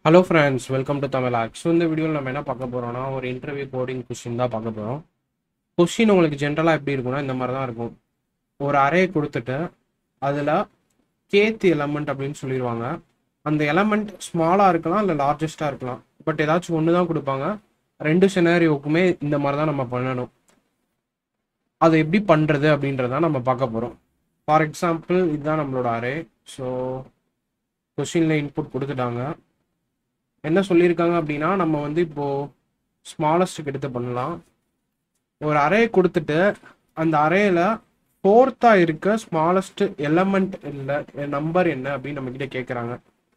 hello friends welcome to Tamil ஆக்ஸ் so இந்த வீடியோவில் நம்ம என்ன பார்க்க போகிறோம்னா ஒரு இன்டர்வியூ கோடிங் கொஷின் தான் பார்க்க போகிறோம் கொஷின் உங்களுக்கு ஜென்ரலாக எப்படி இருக்கும்னா இந்த மாதிரி தான் இருக்கும் ஒரு அறையை கொடுத்துட்டு அதில் கேத் எலமெண்ட் அப்படின்னு சொல்லிடுவாங்க அந்த எலமெண்ட் ஸ்மாலாக இருக்கலாம் இல்லை லார்ஜஸ்ட்டாக இருக்கலாம் பட் ஏதாச்சும் ஒன்று தான் கொடுப்பாங்க ரெண்டு சினாரியோக்குமே இந்த மாதிரி தான் நம்ம பண்ணணும் அதை எப்படி பண்ணுறது அப்படின்றத நம்ம பார்க்க போகிறோம் ஃபார் எக்ஸாம்பிள் இதுதான் நம்மளோட அரே ஸோ கொஷினில் இன்புட் கொடுத்துட்டாங்க என்ன சொல்லியிருக்காங்க அப்படின்னா நம்ம வந்து இப்போ ஸ்மாலஸ்ட்டுக்கு எடுத்து பண்ணலாம் ஒரு அறையை கொடுத்துட்டு அந்த அறையில ஃபோர்த்தா இருக்க ஸ்மாலஸ்ட் எலமெண்ட் இல்லை நம்பர் என்ன அப்படின்னு நம்ம கிட்ட கேட்குறாங்க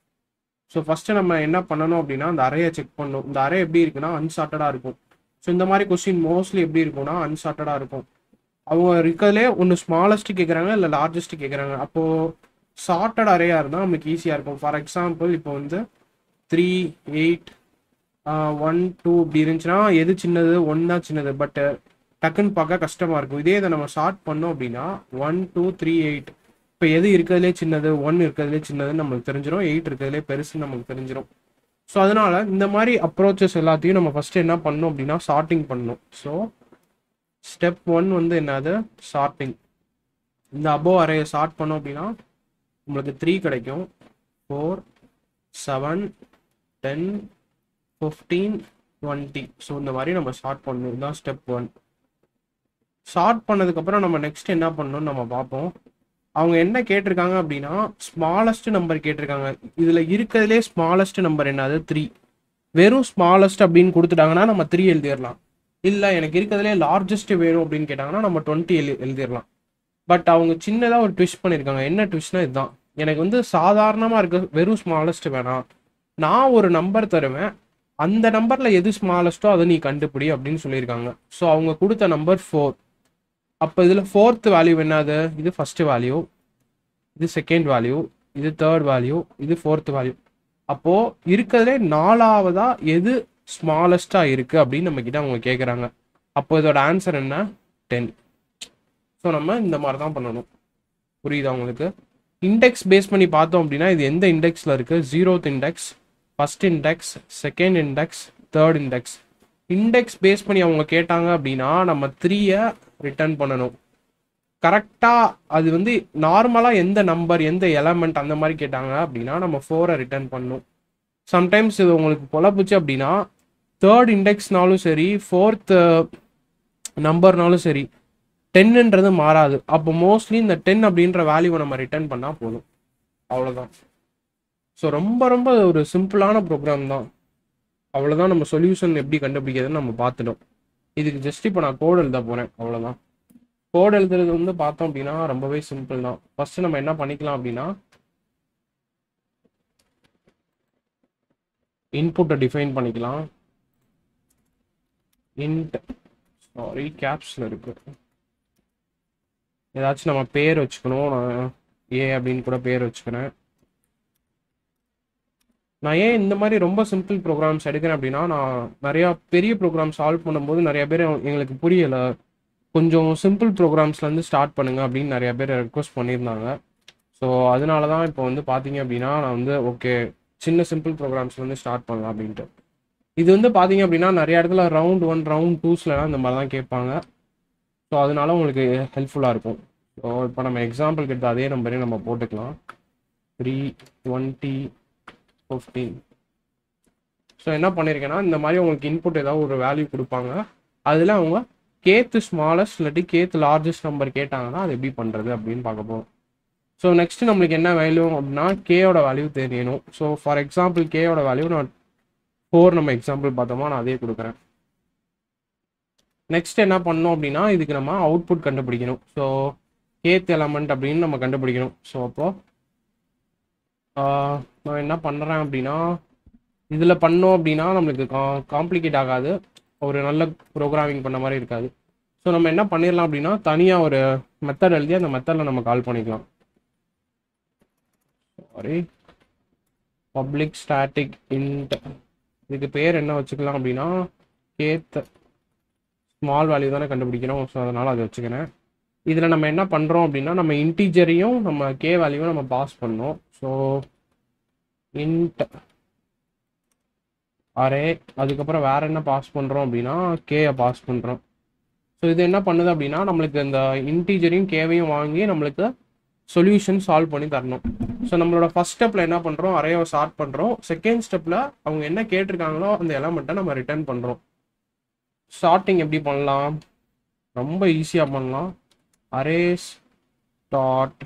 ஸோ ஃபர்ஸ்ட் நம்ம என்ன பண்ணணும் அப்படின்னா அந்த அறையை செக் பண்ணணும் இந்த அறை எப்படி இருக்குன்னா அன்சார்ட்டடாக இருக்கும் ஸோ இந்த மாதிரி கொஸ்டின் மோஸ்ட்லி எப்படி இருக்கும்னா அன்சார்ட்டடாக இருக்கும் அவங்க இருக்கிறதுலே ஒன்று ஸ்மாலஸ்ட் கேட்குறாங்க இல்லை லார்ஜஸ்ட் கேட்குறாங்க அப்போது சார்ட்டட் அறையாக இருந்தால் நமக்கு ஈஸியாக இருக்கும் ஃபார் எக்ஸாம்பிள் இப்போ வந்து த்ரீ எயிட் ஒன் டூ இப்படி இருந்துச்சுன்னா எது சின்னது ஒன் தான் சின்னது பட் டக்குன்னு பார்க்க கஷ்டமாக இருக்கும் இதே இதை நம்ம ஷார்ட் பண்ணோம் அப்படின்னா ஒன் டூ த்ரீ எயிட் இப்போ எது இருக்கிறதுலே சின்னது ஒன் இருக்கிறதுலே சின்னதுன்னு நமக்கு தெரிஞ்சிடும் எயிட் இருக்கிறதுலே பெருசுன்னு நமக்கு தெரிஞ்சிடும் ஸோ அதனால இந்த மாதிரி அப்ரோச்சஸ் எல்லாத்தையும் நம்ம ஃபர்ஸ்ட் என்ன பண்ணணும் அப்படின்னா ஷார்ட்டிங் பண்ணணும் ஸோ ஸ்டெப் ஒன் வந்து என்னது ஷார்ட்டிங் இந்த அபோவ் அறையை ஷார்ட் பண்ணோம் அப்படின்னா உங்களுக்கு த்ரீ கிடைக்கும் four seven ten fifteen twenty so இந்த மாதிரி நம்ம ஸ்டார்ட் பண்ணணும் இதுதான் ஸ்டெப் ஒன் ஸ்டார்ட் பண்ணதுக்கப்புறம் நம்ம நெக்ஸ்ட் என்ன பண்ணணும்னு நம்ம பார்ப்போம் அவங்க என்ன கேட்டிருக்காங்க அப்படின்னா ஸ்மாலஸ்ட் நம்பர் கேட்டிருக்காங்க இதில் இருக்கிறதுலே ஸ்மாலஸ்ட் நம்பர் என்னது த்ரீ வெறும் ஸ்மாலஸ்ட் அப்படின்னு கொடுத்துட்டாங்கன்னா நம்ம த்ரீ எழுதிடலாம் இல்லை எனக்கு இருக்கிறதுலே லார்ஜஸ்ட் வேணும் அப்படின்னு கேட்டாங்கன்னா நம்ம டுவெண்ட்டி எழு எழுதிடலாம் பட் அவங்க சின்னதாக ஒரு ட்விஸ்ட் பண்ணியிருக்காங்க என்ன ட்விஸ்ட்னா இதுதான் எனக்கு வந்து சாதாரணமாக இருக்க வெறும் ஸ்மாலஸ்ட் வேணாம் நான் ஒரு நம்பர் தருவேன் அந்த நம்பரில் எது ஸ்மாலஸ்ட்டோ அதை நீ கண்டுபிடி அப்படின்னு சொல்லியிருக்காங்க ஸோ அவங்க கொடுத்த நம்பர் ஃபோர் அப்போ இதில் ஃபோர்த் வேல்யூ என்னது இது ஃபர்ஸ்ட் வேல்யூ இது செகண்ட் வேல்யூ இது தேர்ட் வேல்யூ இது ஃபோர்த் வேல்யூ அப்போது இருக்கிறதுலே நாலாவதா எது ஸ்மாலஸ்ட்டாக இருக்குது அப்படின்னு நம்ம கிட்ட அவங்க கேட்குறாங்க அப்போ இதோட ஆன்சர் என்ன டென் ஸோ நம்ம இந்த மாதிரி தான் பண்ணணும் புரியுதா உங்களுக்கு இண்டெக்ஸ் பேஸ் பண்ணி பார்த்தோம் அப்படின்னா இது எந்த இண்டெக்ஸில் இருக்குது zeroth index first index second index third index index base பண்ணி அவங்க கேட்டாங்க அப்படின்னா நம்ம த்ரீயை ரிட்டர்ன் பண்ணணும் கரெக்டாக அது வந்து நார்மலாக எந்த நம்பர் எந்த எலமெண்ட் அந்த மாதிரி கேட்டாங்க அப்படின்னா நம்ம ஃபோரை ரிட்டர்ன் பண்ணணும் சம்டைம்ஸ் இது உங்களுக்கு குழப்புச்சு அப்படின்னா தேர்ட் இண்டெக்ஸ்னாலும் சரி ஃபோர்த் நம்பர்னாலும் சரி டென்னுன்றது மாறாது அப்போ மோஸ்ட்லி இந்த டென் அப்படின்ற வேல்யூவை நம்ம ரிட்டர்ன் பண்ணால் போதும் அவ்வளோதான் ஸோ ரொம்ப ரொம்ப ஒரு சிம்பிளான ப்ரோக்ராம் தான் அவ்வளோதான் நம்ம சொல்யூஷன் எப்படி கண்டுபிடிக்கிறதுன்னு நம்ம பார்த்துட்டோம் இதுக்கு ஜஸ்ட் இப்போ நான் கோட் எழுத போகிறேன் அவ்வளோதான் கோட் எழுதுறது வந்து பார்த்தோம் அப்படின்னா ரொம்பவே சிம்பிள் தான் ஃபர்ஸ்ட் நம்ம என்ன பண்ணிக்கலாம் அப்படின்னா இன்புட்டை டிஃபைன் பண்ணிக்கலாம் இன்ட் சாரி கேப்ஸில் இருக்கு ஏதாச்சும் நம்ம பேர் வச்சுக்கணும் நான் ஏ அப்படின்னு கூட பேர் வச்சுக்கிறேன் நான் ஏன் இந்த மாதிரி ரொம்ப சிம்பிள் ப்ரோக்ராம்ஸ் எடுக்கிறேன் அப்படின்னா நான் நிறையா பெரிய ப்ரோக்ராம் சால்வ் பண்ணும்போது நிறைய பேர் எங்களுக்கு புரியலை கொஞ்சம் சிம்பிள் ப்ரோக்ராம்ஸ்லேருந்து ஸ்டார்ட் பண்ணுங்க அப்படின்னு நிறைய பேர் ரெக்வஸ்ட் பண்ணியிருந்தாங்க ஸோ அதனால தான் இப்போ வந்து பார்த்தீங்க அப்படின்னா நான் வந்து ஓகே சின்ன சிம்பிள் ப்ரோக்ராம்ஸ்லேருந்து ஸ்டார்ட் பண்ணலாம் அப்படின்ட்டு இது வந்து பார்த்தீங்க அப்படின்னா நிறைய இடத்துல ரவுண்ட் ஒன் ரவுண்ட் டூஸ்லலாம் இந்த மாதிரி தான் கேட்பாங்க ஸோ அதனால உங்களுக்கு ஹெல்ப்ஃபுல்லாக இருக்கும் ஸோ இப்போ நம்ம எக்ஸாம்பிளுக்கு எடுத்த அதே நம்பரே நம்ம போட்டுக்கலாம் த்ரீ டுவெண்ட்டி ஃபிஃப்டீன் ஸோ என்ன பண்ணியிருக்கேன்னா இந்த மாதிரி உங்களுக்கு இன்புட் ஏதாவது ஒரு வேல்யூ கொடுப்பாங்க அதில் அவங்க கேத்து ஸ்மாலஸ்ட் இல்லாட்டி கேத்து லார்ஜஸ்ட் நம்பர் கேட்டாங்கன்னா அது எப்படி பண்ணுறது அப்படின்னு பார்க்க போகிறோம் ஸோ நெக்ஸ்ட் நம்மளுக்கு என்ன வேல்யூ அப்படின்னா கேயோட வேல்யூ தெரியணும் ஸோ ஃபார் எக்ஸாம்பிள் கேயோட வேல்யூ நான் ஃபோர் நம்ம எக்ஸாம்பிள் பார்த்தோமா நான் அதே கொடுக்குறேன் நெக்ஸ்ட் என்ன பண்ணோம் அப்படின்னா இதுக்கு நம்ம அவுட்புட் கண்டுபிடிக்கணும் ஸோ கேத் எலமெண்ட் அப்படின்னு நம்ம கண்டுபிடிக்கணும் ஸோ அப்போது நான் என்ன பண்ணுறேன் அப்படின்னா இதில் பண்ணோம் அப்படின்னா நம்மளுக்கு கா காம்ப்ளிகேட் ஆகாது ஒரு நல்ல ப்ரோக்ராமிங் பண்ண மாதிரி இருக்காது ஸோ நம்ம என்ன பண்ணிடலாம் அப்படின்னா தனியாக ஒரு மெத்தட் எழுதி அந்த மெத்தடில் நம்ம கால் பண்ணிக்கலாம் சாரி பப்ளிக் ஸ்டாட்டிக் இன்ட் இதுக்கு பேர் என்ன வச்சுக்கலாம் அப்படின்னா கேத் ஸ்மால் வேல்யூ தானே கண்டுபிடிக்கணும் ஸோ அதனால் அதை வச்சுக்கிறேன் இதில் நம்ம என்ன பண்ணுறோம் அப்படின்னா நம்ம இன்டீஜரையும் நம்ம கே வேல்யூவும் நம்ம பாஸ் பண்ணோம் ஸோ இன்ட் அரே அதுக்கப்புறம் வேற என்ன பாஸ் பண்ணுறோம் அப்படின்னா கேயை பாஸ் பண்ணுறோம் ஸோ இது என்ன பண்ணுது அப்படின்னா நம்மளுக்கு இந்த இன்டீஜரையும் கேவையும் வாங்கி நம்மளுக்கு சொல்யூஷன் சால்வ் பண்ணி தரணும் ஸோ நம்மளோட ஃபர்ஸ்ட் ஸ்டெப்பில் என்ன பண்ணுறோம் அரையை ஸ்டார்ட் பண்ணுறோம் செகண்ட் ஸ்டெப்பில் அவங்க என்ன கேட்டிருக்காங்களோ அந்த எலமெண்ட்டை நம்ம ரிட்டர்ன் பண்ணுறோம் ஸ்டார்டிங் எப்படி பண்ணலாம் ரொம்ப ஈஸியாக பண்ணலாம் அரேஸ் டாட்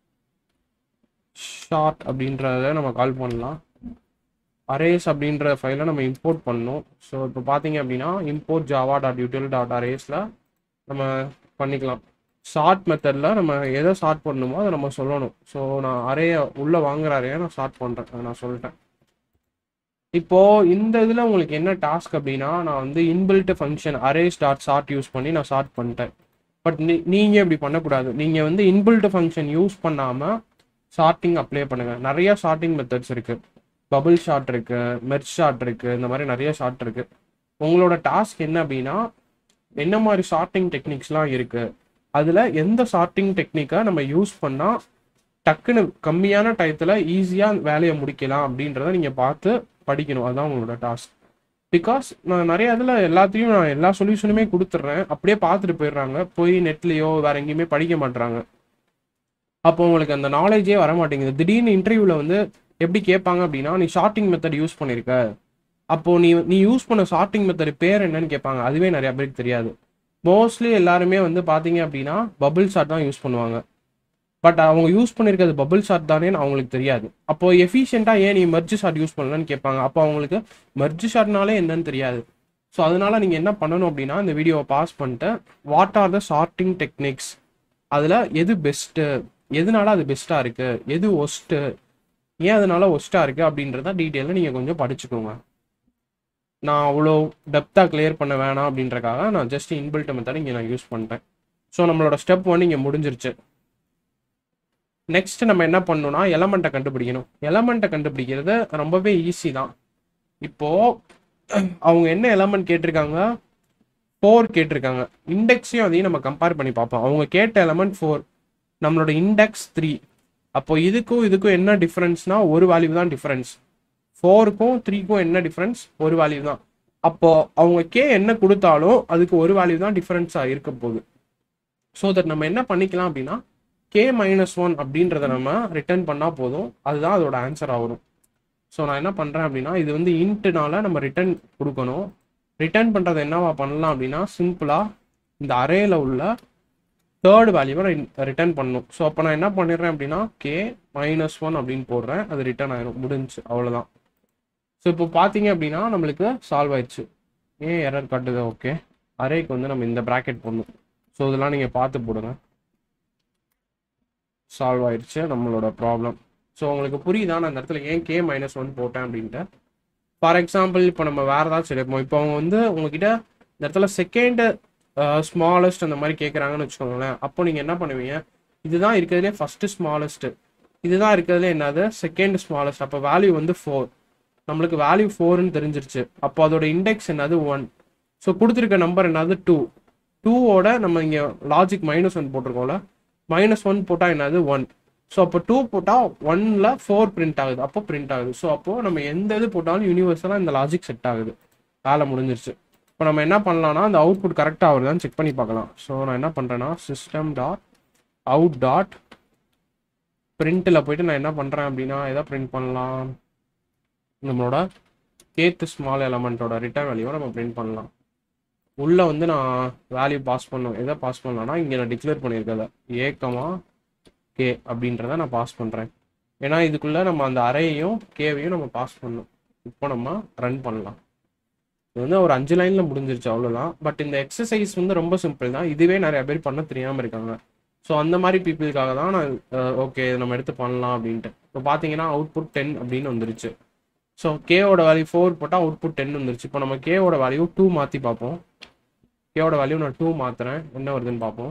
ஷார்ட் அப்படின்றத நம்ம கால் பண்ணலாம் அரேஸ் அப்படின்ற ஃபைலை நம்ம இம்போர்ட் பண்ணணும் ஸோ இப்போ பார்த்தீங்க அப்படின்னா import Java dot util dot அரேஸில் நம்ம பண்ணிக்கலாம் ஷார்ட் மெத்தடில் நம்ம எதை ஷார்ட் பண்ணணுமோ அதை நம்ம சொல்லணும் ஸோ நான் அரையை உள்ளே வாங்குற அரையை நான் ஷார்ட் பண்ணுறேன் அதை நான் சொல்லிட்டேன் இப்போ இந்த இதில் உங்களுக்கு என்ன டாஸ்க் அப்படின்னா நான் வந்து inbuilt function arrays dot sort use பண்ணி நான் ஷார்ட் பண்ணிட்டேன் பட் நீ நீங்கள் இப்படி பண்ணக்கூடாது நீங்கள் வந்து இன்பில்ட் ஃபங்க்ஷன் யூஸ் பண்ணாமல் ஷார்ட்டிங் அப்ளை பண்ணுங்கள் நிறைய ஷார்ட்டிங் மெத்தட்ஸ் இருக்குது பபிள் ஷார்ட் இருக்கு மெர்ச் ஷார்ட் இருக்கு இந்த மாதிரி நிறைய ஷார்ட் இருக்கு உங்களோட டாஸ்க் என்ன அப்படின்னா என்ன மாதிரி ஷார்ட்டிங் டெக்னிக்ஸ்லாம் இருக்கு அதுல எந்த ஷார்ட்டிங் டெக்னிக்கை நம்ம யூஸ் பண்ணா டக்குன்னு கம்மியான டயத்துல ஈஸியா வேலையை முடிக்கலாம் அப்படின்றத நீங்க பார்த்து படிக்கணும் அதுதான் உங்களோட டாஸ்க் பிகாஸ் நான் நிறைய இதில் எல்லாத்தையும் நான் எல்லா சொல்யூஷனுமே கொடுத்துட்றேன் அப்படியே பார்த்துட்டு போயிடுறாங்க போய் நெட்லேயோ வேற எங்கேயுமே படிக்க மாட்றாங்க அப்போ உங்களுக்கு அந்த நாலேஜே வர மாட்டேங்குது திடீர்னு இன்டர்வியூவில் வந்து எப்படி கேட்பாங்க அப்படின்னா நீ ஷார்ட்டிங் மெத்தட் யூஸ் பண்ணியிருக்க அப்போ நீ நீ யூஸ் பண்ண ஷார்ட்டிங் மெத்தட் பேர் என்னன்னு கேட்பாங்க அதுவே நிறைய பேருக்கு தெரியாது மோஸ்ட்லி எல்லாருமே வந்து பார்த்தீங்க அப்படின்னா பபிள் ஷார்ட் தான் யூஸ் பண்ணுவாங்க பட் அவங்க யூஸ் பண்ணியிருக்கிறது பபிள் ஷார்ட் தானேன்னு அவங்களுக்கு தெரியாது அப்போ எஃபிஷியண்டாக ஏன் நீ மெர்ஜ் ஷார்ட் யூஸ் பண்ணலன்னு கேட்பாங்க அப்போ அவங்களுக்கு மெர்ஜ் ஷார்ட்னாலே என்னன்னு தெரியாது ஸோ அதனால நீங்கள் என்ன பண்ணணும் அப்படின்னா இந்த வீடியோவை பாஸ் பண்ணிட்டு what are the sorting techniques அதில் எது பெஸ்ட்டு எதனால அது பெஸ்ட்டாக இருக்குது எது ஒஸ்ட்டு ஏன் அதனால ஒஸ்ட்டாக இருக்குது அப்படின்றத டீட்டெயிலாக நீங்கள் கொஞ்சம் படிச்சுக்கோங்க நான் அவ்வளோ டெப்த்தாக கிளியர் பண்ண வேணாம் அப்படின்றக்காக நான் ஜஸ்ட் இன்பில்ட் மெத்தட் இங்கே நான் யூஸ் பண்ணிட்டேன் ஸோ நம்மளோட ஸ்டெப் ஒன் இங்கே முடிஞ்சிருச்சு நெக்ஸ்ட் நம்ம என்ன பண்ணணும்னா எலமெண்ட்டை கண்டுபிடிக்கணும் எலமெண்ட்டை கண்டுபிடிக்கிறது ரொம்பவே ஈஸி தான் இப்போ அவங்க என்ன எலமெண்ட் கேட்டிருக்காங்க ஃபோர் கேட்டிருக்காங்க இண்டெக்ஸையும் அதையும் நம்ம கம்பேர் பண்ணி பார்ப்போம் அவங்க கேட்ட எலமெண்ட் ஃபோர் நம்மளோட இண்டெக்ஸ் த்ரீ அப்போ இதுக்கும் இதுக்கும் என்ன டிஃப்ரென்ஸ்னா ஒரு வேல்யூ தான் டிஃப்ரென்ஸ் ஃபோருக்கும் த்ரீக்கும் என்ன டிஃப்ரென்ஸ் ஒரு வேல்யூ தான் அப்போ அவங்க கே என்ன கொடுத்தாலும் அதுக்கு ஒரு வேல்யூ தான் டிஃப்ரென்ஸாக இருக்க போகுது ஸோ தட் நம்ம என்ன பண்ணிக்கலாம் அப்படின்னா கே மைனஸ் ஒன் அப்படின்றத நம்ம ரிட்டர்ன் பண்ணால் போதும் அதுதான் அதோட ஆன்சர் ஆகும் ஸோ நான் என்ன பண்ணுறேன் அப்படின்னா இது வந்து இன்ட்டுனால நம்ம ரிட்டர்ன் கொடுக்கணும் ரிட்டர்ன் பண்ணுறது என்னவா பண்ணலாம் அப்படின்னா சிம்பிளாக இந்த அரேல உள்ள தேர்ட் வேல்யூவை நான் ரிட்டர்ன் பண்ணணும் ஸோ அப்போ நான் என்ன பண்ணிடுறேன் அப்படின்னா கே மைனஸ் ஒன் அப்படின்னு போடுறேன் அது ரிட்டர்ன் ஆயிரும் முடிஞ்சு அவ்வளோதான் ஸோ இப்போ பார்த்தீங்க அப்படின்னா நம்மளுக்கு சால்வ் ஆயிடுச்சு ஏன் எரர் காட்டுது ஓகே அரேக்கு வந்து நம்ம இந்த ப்ராக்கெட் போடணும் ஸோ இதெல்லாம் நீங்கள் பார்த்து போடுங்க சால்வ் ஆயிடுச்சு நம்மளோட ப்ராப்ளம் ஸோ உங்களுக்கு புரியுதா நான் அந்த இடத்துல ஏன் கே மைனஸ் ஒன் போட்டேன் அப்படின்ட்டு ஃபார் எக்ஸாம்பிள் இப்போ நம்ம வேறு ஏதாச்சும் எடுப்போம் இப்போ அவங்க வந்து உங்ககிட்ட இந்த இடத்துல செகண்ட் ஸ்மாலஸ்ட் அந்த மாதிரி கேட்குறாங்கன்னு வச்சுக்கோங்களேன் அப்போ நீங்கள் என்ன பண்ணுவீங்க இதுதான் இருக்கிறதுலே ஃபஸ்ட்டு ஸ்மாலஸ்ட்டு இதுதான் இருக்கிறதுலே என்னது செகண்ட் ஸ்மாலஸ்ட் அப்போ வேல்யூ வந்து ஃபோர் நம்மளுக்கு வேல்யூ ஃபோர்னு தெரிஞ்சிருச்சு அப்போ அதோட இண்டெக்ஸ் என்னது ஒன் ஸோ கொடுத்துருக்க நம்பர் என்னது டூ டூவோட நம்ம இங்கே லாஜிக் மைனஸ் ஒன் போட்டிருக்கோம்ல மைனஸ் ஒன் போட்டால் என்னது ஒன் ஸோ அப்போ டூ போட்டால் ஒன்ல ஃபோர் பிரிண்ட் ஆகுது அப்போ பிரிண்ட் ஆகுது ஸோ அப்போ நம்ம எந்த இது போட்டாலும் யூனிவர்சலாக இந்த லாஜிக் செட் ஆகுது வேலை முடிஞ்சிருச்சு இப்போ நம்ம என்ன பண்ணலாம்னா அந்த அவுட்புட் கரெக்டாக வருதான்னு செக் பண்ணி பார்க்கலாம் ஸோ நான் என்ன பண்ணுறேன்னா சிஸ்டம் டாட் அவுட் டாட் பிரிண்ட்டில் போயிட்டு நான் என்ன பண்ணுறேன் அப்படின்னா எதை பிரிண்ட் பண்ணலாம் நம்மளோட கேத்து ஸ்மால் எலமெண்ட்டோட ரிட்டர்ன் வேல்யூவை நம்ம பிரிண்ட் பண்ணலாம் உள்ளே வந்து நான் வேல்யூ பாஸ் பண்ணும் எதை பாஸ் பண்ணலாம்னா இங்கே நான் டிக்ளேர் பண்ணியிருக்கத ஏக்கமா கே அப்படின்றத நான் பாஸ் பண்ணுறேன் ஏன்னா இதுக்குள்ளே நம்ம அந்த அறையையும் கேவையும் நம்ம பாஸ் பண்ணணும் இப்போ நம்ம ரன் பண்ணலாம் இது வந்து ஒரு அஞ்சு லைனில் முடிஞ்சிருச்சு அவ்வளோதான் பட் இந்த எக்ஸசைஸ் வந்து ரொம்ப சிம்பிள் தான் இதுவே நிறைய பேர் பண்ண தெரியாமல் இருக்காங்க ஸோ அந்த மாதிரி பீப்புளுக்காக தான் நான் ஓகே நம்ம எடுத்து பண்ணலாம் அப்படின்ட்டு இப்போ பார்த்தீங்கன்னா அவுட்புட் டென் அப்படின்னு வந்துருச்சு ஸோ கேவோட வேல்யூ ஃபோர் போட்டால் அவுட்புட் டென் வந்துருச்சு இப்போ நம்ம கேவோட வேல்யூ டூ மாற்றி பார்ப்போம் கேவோட வேல்யூ நான் டூ மாற்றுறேன் என்ன வருதுன்னு பார்ப்போம்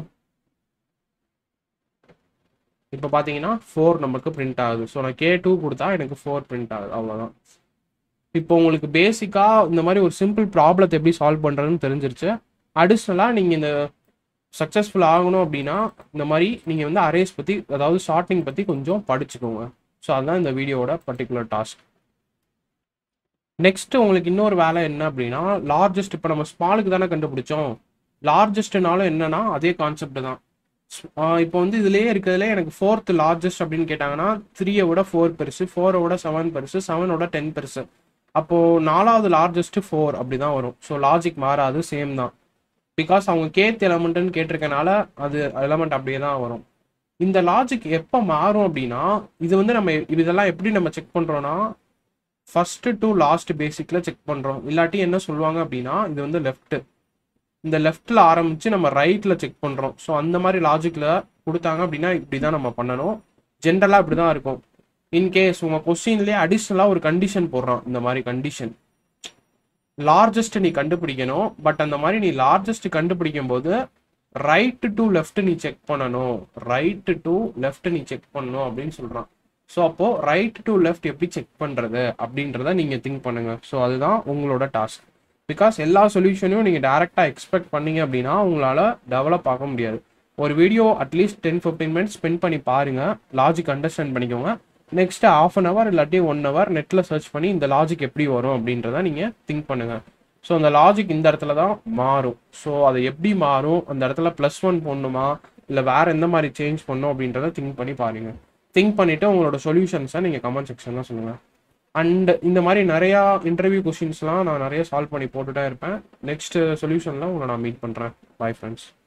இப்போ பார்த்தீங்கன்னா ஃபோர் நமக்கு பிரிண்ட் ஆகுது ஸோ நான் கே டூ கொடுத்தா எனக்கு ஃபோர் பிரிண்ட் ஆகுது அவ்வளோதான் இப்போ உங்களுக்கு பேசிக்காக இந்த மாதிரி ஒரு சிம்பிள் ப்ராப்ளத்தை எப்படி சால்வ் பண்ணுறதுன்னு தெரிஞ்சிருச்சு அடிஷ்னலாக நீங்கள் இந்த சக்ஸஸ்ஃபுல் ஆகணும் அப்படின்னா இந்த மாதிரி நீங்கள் வந்து அரேஸ் பற்றி அதாவது ஷார்ட்டிங் பற்றி கொஞ்சம் படிச்சுக்கோங்க ஸோ அதுதான் இந்த வீடியோவோட பர்டிகுலர் டாஸ்க் நெக்ஸ்ட் உங்களுக்கு இன்னொரு வேலை என்ன அப்படின்னா லார்ஜஸ்ட் இப்போ நம்ம ஸ்மாலுக்கு தானே கண்டுபிடிச்சோம் லார்ஜஸ்ட்னாலும் என்னன்னா அதே கான்செப்ட் தான் இப்போ வந்து இதுலயே இருக்கிறதுல எனக்கு ஃபோர்த் லார்ஜஸ்ட் அப்படின்னு கேட்டாங்கன்னா த்ரீயை விட ஃபோர் பெருசு ஃபோரை விட செவன் பெருசு செவனோட டென் பெருசு அப்போ நாலாவது லார்ஜஸ்ட் ஃபோர் அப்படி தான் வரும் ஸோ லாஜிக் மாறாது சேம் தான் பிகாஸ் அவங்க கேத் எலமெண்ட்னு கேட்டிருக்கனால அது எலமெண்ட் அப்படியே தான் வரும் இந்த லாஜிக் எப்போ மாறும் அப்படின்னா இது வந்து நம்ம இதெல்லாம் எப்படி நம்ம செக் பண்ணுறோன்னா ஃபர்ஸ்ட் டு லாஸ்ட் பேசிக்ல செக் பண்ணுறோம் இல்லாட்டி என்ன சொல்லுவாங்க அப்படின்னா இது வந்து லெஃப்ட் இந்த லெஃப்ட்ல ஆரம்பிச்சு நம்ம ரைட்ல செக் பண்றோம் ஸோ அந்த மாதிரி லாஜிக்ல கொடுத்தாங்க அப்படின்னா இப்படி தான் நம்ம பண்ணணும் ஜென்ரலா இப்படி தான் இருக்கும் இன்கேஸ் உங்க கொஸ்டின்லேயே அடிஷ்னலா ஒரு கண்டிஷன் போடுறான் இந்த மாதிரி கண்டிஷன் லார்ஜஸ்ட் நீ கண்டுபிடிக்கணும் பட் அந்த மாதிரி நீ லார்ஜஸ்ட் கண்டுபிடிக்கும் போது ரைட் டு லெஃப்ட் நீ செக் பண்ணணும் ரைட் டு லெஃப்ட் நீ செக் பண்ணணும் அப்படின்னு சொல்றான் ஸோ அப்போ ரைட் டு லெஃப்ட் எப்படி செக் பண்றது அப்படின்றத நீங்க திங்க் பண்ணுங்க ஸோ அதுதான் உங்களோட டாஸ்க் பிகாஸ் எல்லா சொல்யூஷனையும் நீங்கள் டேரெக்டாக எக்ஸ்பெக்ட் பண்ணீங்க அப்படின்னா உங்களால் டெவலப் ஆக முடியாது ஒரு video at least ten fifteen minutes spend பண்ணி பாருங்க லாஜிக் அண்டர்ஸ்டாண்ட் பண்ணிக்கோங்க நெக்ஸ்ட் ஆஃப் அன் ஹவர் இல்லாட்டி ஒன் ஹவர் நெட்டில் சர்ச் பண்ணி இந்த லாஜிக் எப்படி வரும் அப்படின்றத நீங்கள் திங்க் பண்ணுங்க ஸோ அந்த லாஜிக் இந்த இடத்துல தான் மாறும் ஸோ அது எப்படி மாறும் அந்த இடத்துல ப்ளஸ் ஒன் போடணுமா இல்லை வேற எந்த மாதிரி சேஞ்ச் பண்ணும் அப்படின்றத திங்க் பண்ணி பாருங்க திங்க் பண்ணிட்டு உங்களோட சொல்யூஷன்ஸை நீங்கள் கமெண்ட் செக்ஷனில் சொல்லுங்கள் அண்ட் இந்த மாதிரி நிறையா இன்டர்வியூ கொஷின்ஸ்லாம் நான் நிறைய சால்வ் பண்ணி போட்டுட்டே இருப்பேன் நெக்ஸ்ட் சொல்யூஷனில் உங்களை நான் மீட் பண்ணுறேன் பாய் ஃப்ரெண்ட்ஸ்